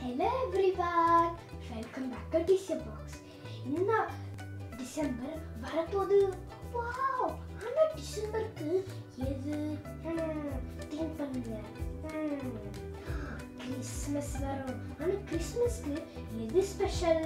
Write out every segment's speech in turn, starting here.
Hello everyone welcome back to treasure box இந்த December வரப்போகுது wow ஆனால் டிசம்பருக்கு எது திங்க் பண்ணுங்க கிறிஸ்மஸ் வரும் ஆனால் கிறிஸ்மஸ்க்கு எது ஸ்பெஷல்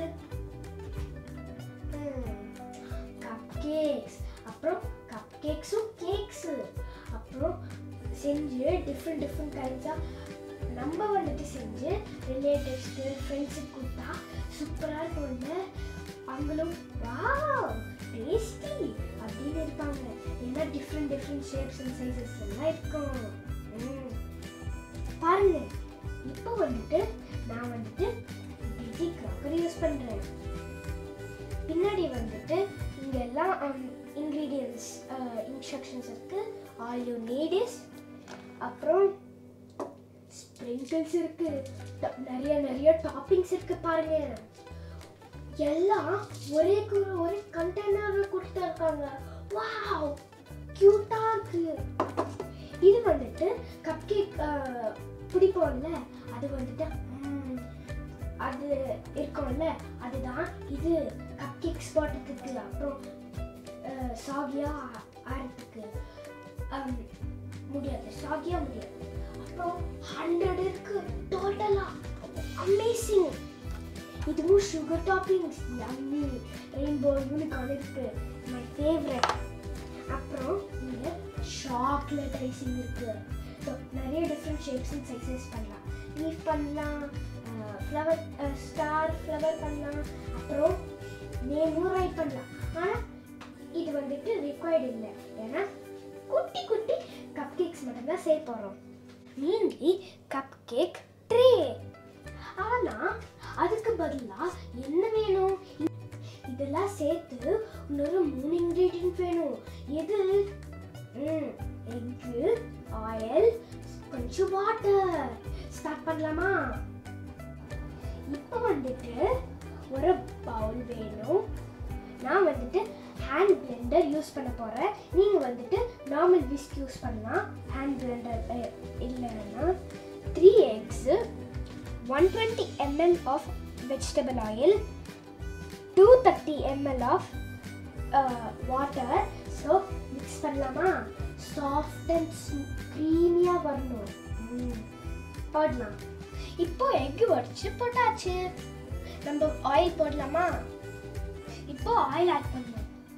கப் கேக்ஸ் அப்புறம் கப் கேக்ஸும் கேக்ஸு அப்புறம் செஞ்சு டிஃப்ரெண்ட் டிஃப்ரெண்ட் கைண்ட்ஸாக நம்ம வந்துட்டு செஞ்சு ரிலேட்டிவ்ஸ்க்கு ஃப்ரெண்ட்ஸுக்கு கொடுத்தா சூப்பராக இருக்கும்ல அவங்களும் வாவ் டேஸ்டி அப்படின்னு இருப்பாங்க ஏன்னா different different shapes and sizes எல்லாம் இருக்கும் ம். பாருங்க இப்போ வந்துட்டு நான் வந்துட்டு பிஜி க்ராக்கர் யூஸ் பண்ணுறேன் பின்னாடி வந்துட்டு இங்க எல்லாம் இன்க்ரீடியன்ஸ் இன்ஸ்ட்ரக்ஷன்ஸ் இருக்கு ஆல் யூ நீட் இஸ் அப்புறம் ஸ்ப்ரிங்கிள்ஸ் இருக்கு ட- நிறைய நிறைய டாப்பிங்ஸ் இருக்கு பாருங்க எல்லாம் ஒரே கு- ஒரே கண்டெய்னர்ல கொடுத்துருக்காங்க வாவ் கியூட்டா இருக்கு இது வந்துட்டு கப் கேக் பிடிப்போம்ல அது வந்துட்டு ம், அது இருக்கும்ல அதுதான் இது கப் கேக்ஸ் போட்டதுக்கு அப்புறம் சாகியா ஆறதுக்கு அம், முடியாது சாகியா முடியாது அப்புறம் ஹண்ட்ரட் இருக்கு டோட்டலா அமேசிங் இதுவும் sugar toppings yummy rainbow unicorn இருக்கு மை ஃபேவரட் அப்புறம் இங்க சாக்லேட் ஐசிங் இருக்கு So, நிறைய டிஃப்ரெண்ட் ஷேப்ஸ் அண்ட் சைஸஸ் பண்ணலாம் லீஃப் பண்ணலாம் ஃப்ளவர் ஸ்டார் ஃப்ளவர் பண்ணலாம் அப்புறம் நேமும் ரைட் பண்ணலாம் ஆனால் இது வந்துட்டு ரிக்வயர்டு இல்லை ஏன்னா குட்டி குட்டி கப் கேக்ஸ் மட்டும்தான் செய்ய போகிறோம் மீன்லி கப் கேக் ட்ரே ஆனால் அதுக்கு பதிலாக என்ன வேணும் இதெல்லாம் சேர்த்து இன்னொரு மூணு இன்க்ரீடியன்ட் வேணும் எது ம் எக்கு ஆயில் கொஞ்சம் வாட்டர் ஸ்டார்ட் பண்ணலாமா இப்போ வந்துட்டு ஒரு பவுல் வேணும் நான் வந்துட்டு ஹேண்ட் பிளெண்டர் யூஸ் பண்ண போகிறேன் நீங்கள் வந்துட்டு நார்மல் விஸ்க் யூஸ் பண்ணலாம் ஹேண்ட் பிளெண்டர் இல்லைன்னா three eggs one twenty ML of vegetable oil two thirty ML of water so mix பண்ணலாமா சாஃப்ட் அண்ட் க்ரீமியாக வரணும் ம், போடலாம் இப்போ எக் உடச்சி போட்டாச்சு நம்ம ஆயில் போடலாமா இப்போ ஆயில் ஆட் பண்ணணும்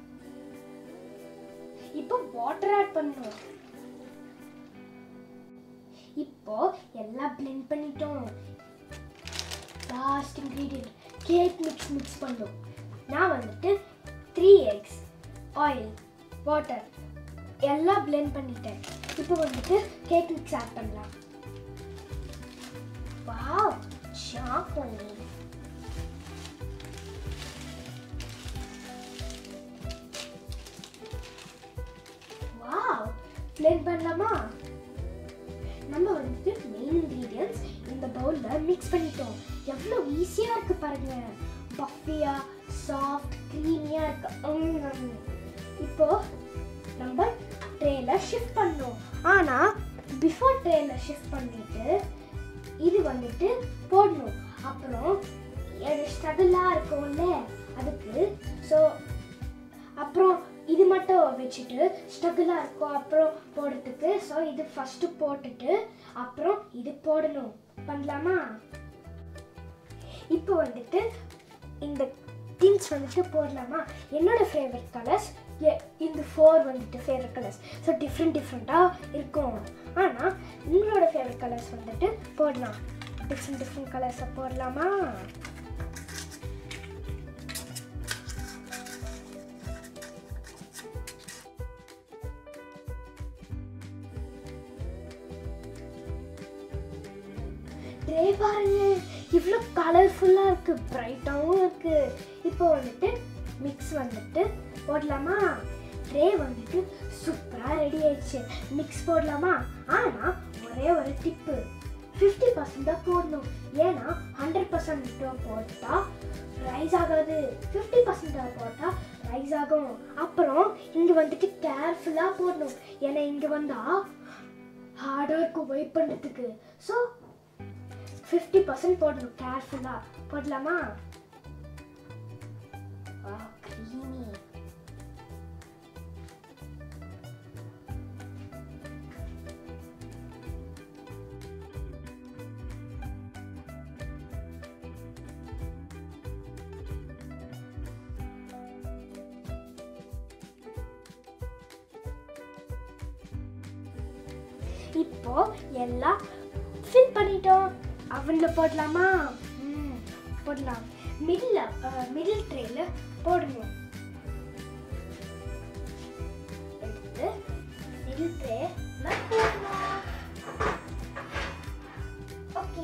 இப்போ வாட்டர் ஆட் பண்ணணும் இப்போ எல்லாம் blend பண்ணிட்டோம் last ingredient cake mix mix பண்ணோம் நான் வந்துட்டு த்ரீ எக்ஸ் ஆயில் வாட்டர் எல்லாம் blend பண்ணிட்டேன் இப்போ வந்துட்டு கேக் மிக்ஸ் ஆட் பண்ணலாம் வாவ் சாக்கோலி வாவ் blend பண்ணலாமா நம்ம வந்துட்டு மெயின் இன்க்ரீடியன்ஸ் இந்த பவுலில் மிக்ஸ் பண்ணிட்டோம் எவ்வளோ ஈஸியாக இருக்கு பாருங்க பஃபியா சாஃப்ட் க்ரீமியாக இருக்கு உம். இப்போ நம்ம ட்ரேல ஷிஃப்ட் பண்ணோம் ஆனால் பிஃபோர் ட்ரேல ஷிஃப்ட் பண்ணிட்டு இது வந்துட்டு போடணும் அப்புறம் ஸ்ட்ரகிளாக இருக்கும்ல அதுக்கு ஸோ அப்புறம் இது மட்டும் வச்சுட்டு ஸ்ட்ரகிளாக இருக்கும் அப்புறம் போடுறதுக்கு ஸோ இது ஃபஸ்ட்டு போட்டுட்டு அப்புறம் இது போடணும் பண்ணலாமா இப்போ வந்துட்டு இந்த திங்ஸ் வந்துட்டு போடலாமா என்னோட ஃபேவரட் கலர்ஸ் இந்த ஃபோர் வந்துட்டு ஃபேவரட் கலர்ஸ் ஸோ டிஃப்ரெண்ட் டிஃப்ரெண்ட்டாக இருக்கும் ஆனால் உங்களோட ஃபேவரட் கலர்ஸ் வந்துட்டு போடலாம் டிஃப்ரெண்ட் டிஃப்ரெண்ட் கலர்ஸை போடலாமா ட்ரே பாருங்க இவ்வளோ கலர்ஃபுல்லாக இருக்கு பிரைட்டாகவும் இருக்கு இப்போ வந்துட்டு மிக்ஸ் வந்துட்டு போடலாமா ட்ரே வந்துட்டு சூப்பராக ரெடி ஆயிடுச்சு மிக்ஸ் போடலாமா ஆனால் ஒரே ஒரு டிப்பு ஃபிஃப்டி பர்சன்ட் தான் போடணும் ஏன்னா ஹண்ட்ரட் பர்சன்ட் போட்டால் ரைஸ் ஆகாது ஃபிஃப்டி பர்சன்ட் போட்டால் ரைஸ் ஆகும் அப்புறம் இங்கே வந்துட்டு கேர்ஃபுல்லாக போடணும் ஏன்னா இங்கே வந்தால் ஹார்டாக இருக்கும் வெயிட் பண்ணுறதுக்கு ஸோ ஃபிஃப்டி பர்சன்ட் போடணும் கேர்ஃபுல்லாக போடலாமா க்ரீமி இப்போ எல்லாம் ஃபில் பண்ணிட்டோம் அவனில் போடலாமா ம் போடலாம் மிடில் மிடில் ட்ரேல போடணும் எடுத்து மிடில் ட்ரேல போடணும் ஓகே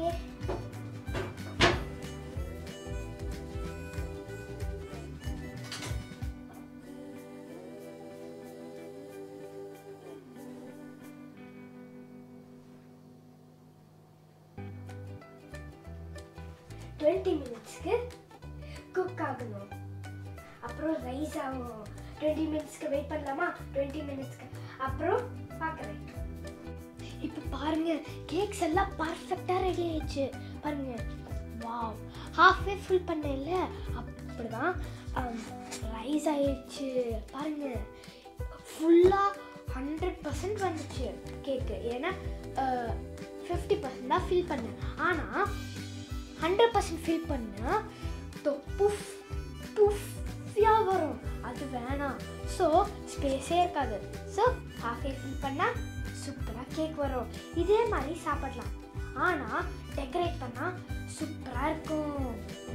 டுவெண்ட்டி மினிட்ஸ்க்கு குக் ஆகணும் அப்புறம் ரைஸ் ஆகும் டுவெண்ட்டி மினிட்ஸ்க்கு வெயிட் பண்ணலாமா டுவெண்ட்டி மினிட்ஸ்க்கு அப்புறம் பார்க்குறேன் இப்போ பாருங்க கேக்ஸ் எல்லாம் பர்ஃபெக்டாக ரெடி ஆயிடுச்சு பாருங்க வாவ் ஹாஃப்வே ஃபுல் பண்ணல அப்படிதான் ரைஸ் ஆயிடுச்சு பாருங்க ஃபுல்லாக ஹண்ட்ரட் பர்சன்ட் வந்துச்சு கேக்கு ஏன்னா ஃபிஃப்டி பர்சன்ட் தான் ஃபில் பண்ணேன் ஆனால் ஹண்ட்ரட் பர்சன்ட் ஃபில் பண்ணால் புஃப் புஃபியாக வரும் அது வேணாம் ஸோ ஸ்பேஸே இருக்காது ஸோ ஹாஃபே ஃபில் பண்ணால் சூப்பராக கேக் வரும் இதே மாதிரி சாப்பிடலாம் ஆனால் டெக்கரேட் பண்ணால் சூப்பராக இருக்கும்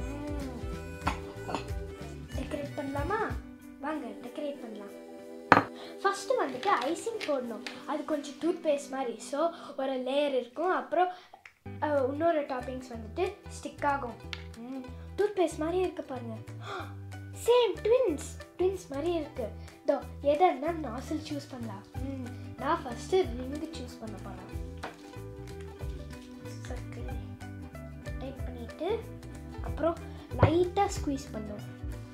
டெக்கரேட் பண்ணலாமா வாங்க டெக்கரேட் பண்ணலாம் ஃபஸ்ட்டு வந்துட்டு ஐசிங் போடணும் அது கொஞ்சம் டூத் பேஸ்ட் மாதிரி ஸோ ஒரு லேயர் இருக்கும் அப்புறம் அஹ், இன்னொரு டாப்பிங்ஸ் வந்துட்டு ஸ்டிக் ஆகும் டூத் பேஸ்ட் மாதிரி இருக்கு பாருங்க சேம் ட்வின்ஸ் ட்வின்ஸ் மாதிரி இருக்கு தோ எதை இருந்தால் நாசில் சூஸ் பண்ணலாம் ம், நான் ஃபஸ்ட்டு ரிங்கு சூஸ் பண்ண போகிறேன் சர்க்கிள் டைப் பண்ணிட்டு அப்புறம் லைட்டாக ஸ்குவீஸ் பண்ணும்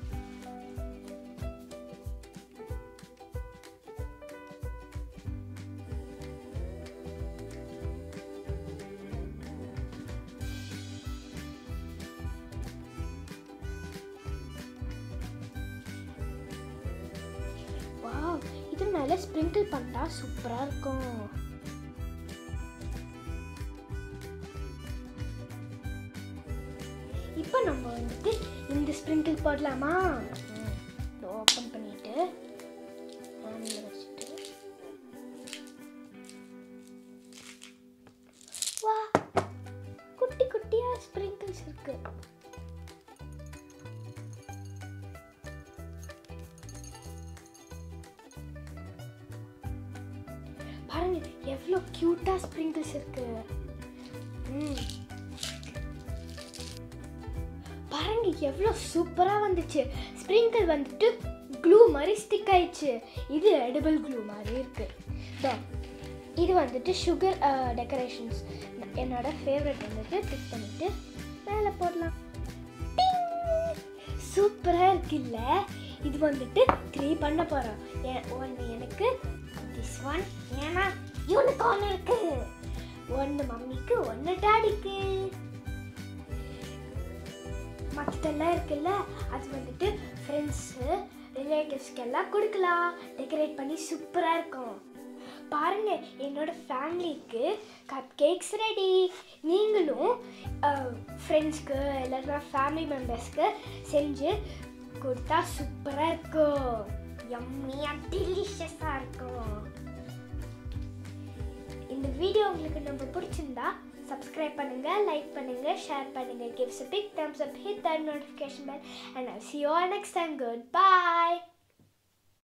வாவ் இது மேலே ஸ்ப்ரிங்கிள் பண்ணிட்டா சூப்பராக இருக்கும் இப்போ நம்ம வந்துட்டு இந்த ஸ்ப்ரிங்கிள் போடலாமா ஓப்பன் பண்ணிட்டு ஹேண்டில் வச்சுட்டு வா குட்டி குட்டியா ஸ்ப்ரிங்கிள்ஸ் இருக்கு பாருங்க எவ்வளோ க்யூட்டா ஸ்ப்ரிங்கிள்ஸ் இருக்கு ம் பாருங்க எவ்வளோ சூப்பராக வந்துச்சு ஸ்ப்ரிங்கிள் வந்துட்டு க்ளூ மாதிரி ஸ்டிக் ஆயிடுச்சு இது எடிபிள் க்ளூ மாதிரி இருக்கு இதோ, இது வந்துட்டு சுகர் டெக்கரேஷன்ஸ் என்னோட ஃபேவரட் வந்துட்டு டிக் பண்ணிட்டு மேலே போடலாம் சூப்பராக இருக்குல்ல இது வந்துட்டு த்ரீ பண்ண போகிறோம் ஒன்று எனக்கு திஸ் ஒன் ஏன்னா யூனிகார்ன் இருக்கு ஒன்று மம்மிக்கு ஒன்று டாடிக்கு மற்றெல்லாம் இருக்குல்ல அது வந்துட்டு ஃப்ரெண்ட்ஸு ரிலேட்டிவ்ஸ்க்கு எல்லாம் கொடுக்கலாம் டெக்கரேட் பண்ணி சூப்பராக இருக்கும் பாருங்க என்னோட ஃபேமிலிக்கு கப் கேக்ஸ் ரெடி நீங்களும் ஃப்ரெண்ட்ஸ்க்கு இல்லைன்னா ஃபேமிலி மெம்பர்ஸ்க்கு செஞ்சு கொடுத்தா சூப்பராக இருக்கும் யம்மியாக டெலிஷியஸாக இருக்கும் இந்த வீடியோ உங்களுக்கு ரொம்ப பிடிச்சிருந்தா சப்ஸ்கிரைப் பண்ணுங்க லைக் பண்ணுங்க ஷேர் பண்ணுங்க gives a big thumbs up hit that notification bell and I'll see you all next time goodbye